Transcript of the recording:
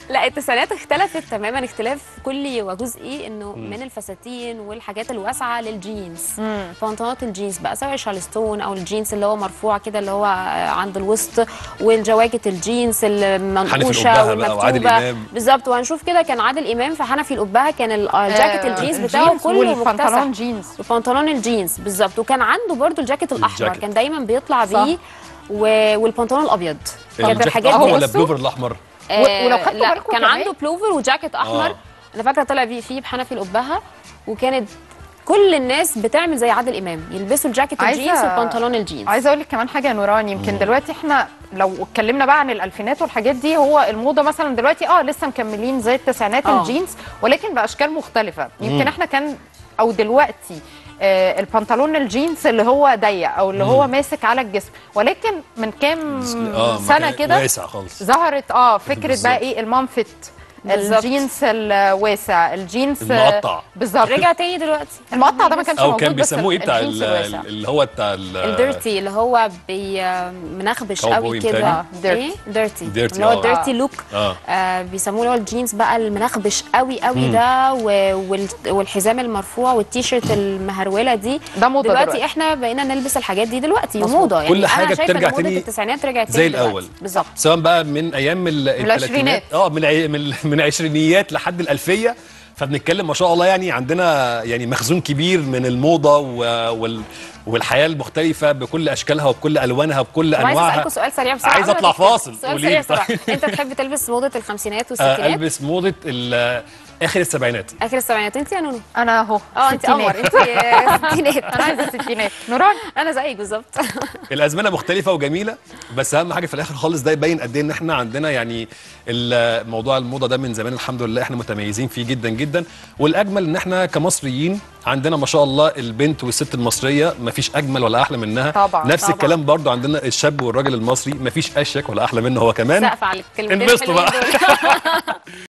لا التسعينات اختلفت تماما اختلاف كلي وجزئي انه من الفساتين والحاجات الواسعه للجينز بنطلونات الجينز بقى سواء شارلستون او الجينز اللي هو مرفوع كده اللي هو عند الوسط والجواكت الجينز المنقوشه القبهة بقى وعادل والمكتوبه إمام. بالظبط وهنشوف كده كان عادل امام في حنفي القبهه كان ال- الجاكيت آه، الجينز بتاعه الجينز كله والبنطلون مكتسح جينز وبنطلون الجينز بالظبط وكان عنده برضو الجاكيت الاحمر الجاكيت. كان دايما بيطلع صح. بيه و... والبنطلون الابيض كانت الجاكيت الحاجات الأحمر دي ولا بصوا. بلوفر الاحمر آه، ولو خدتوا لا بالكم كان كمان- عنده بلوفر وجاكيت احمر آه. انا فاكره طلع بيه فيه بحنفي القبهه وكانت كل الناس بتعمل زي عادل امام يلبسوا الجاكيت عايزة- الجينز والبنطلون الجينز عايزه اقول لك كمان حاجه يا نوران يمكن دلوقتي احنا لو اتكلمنا بقى عن الالفينات والحاجات دي هو الموضه مثلا دلوقتي اه لسه مكملين زي التسعينات آه. الجينز ولكن باشكال مختلفه يمكن احنا كان او دلوقتي آه البنطلون الجينز اللي هو ضيق او اللي هو ماسك على الجسم ولكن من كام اه سنه مكان كده واسع خالص ظهرت اه فكره بالظبط. بقى ايه المنفت بالظبط. الجينز الواسع الجينز المقطع. بالظبط رجع تاني دلوقتي المقطع ده ما كانش او موجود كان بس بيسموه ايه بتاع الجينز ال- الواسع. اللي هو بتاع ال- الديرتي اللي هو بي منخبش قوي كاوبوي كده متهيألي. آه، ديرتي. ايه ديرتي ديرتي، اللي هو آه. الديرتي لوك اه آه بيسموه اللي هو الجينز بقى المنخبش قوي قوي ده و- وال- والحزام المرفوع والتيشيرت المهروله دي ده موضة دلوقتي, دلوقتي. احنا بقينا نلبس الحاجات دي دلوقتي مظبوط. موضه يعني كل حاجة انا شايفه بترجع إن موضة تاني التسعينات رجعت زي تاني دلوقتي. الأول. بالظبط سواء بقى من ايام ال- الثلاثينات العشرينات. اه من عي- من من العشرينيات لحد الالفيه فبنتكلم ما شاء الله يعني عندنا يعني مخزون كبير من الموضه و- وال والحياه المختلفه بكل اشكالها وبكل الوانها وبكل طب عايز انواعها اسالكم سؤال سريع بسرعه عايز قبل ما أطلع تختم. فاصل. سؤال قولي سريع لي بسرعه طيب. انت تحب تلبس موضه الخمسينات آه، والستينات البس موضه ال- اخر السبعينات اخر السبعينات انت يا نونو انا اهو اه انت قمر ستينات. انت ستينات انا عايزه الستينات نوران انا زيك بالظبط الازمنه مختلفه وجميله بس اهم حاجه في الاخر خالص ده يبين قد ايه ان احنا عندنا يعني ال- موضوع الموضه ده من زمان الحمد لله احنا متميزين فيه جدا جدا والاجمل ان احنا كمصريين عندنا ما شاء الله البنت والست المصريه ما فيش اجمل ولا احلى منها طبعاً، نفس طبعاً. الكلام برضو عندنا الشاب والراجل المصري ما فيش اشيك ولا احلى منه هو كمان سقف على الكلمتين انبسطوا الحلوين بقى. دول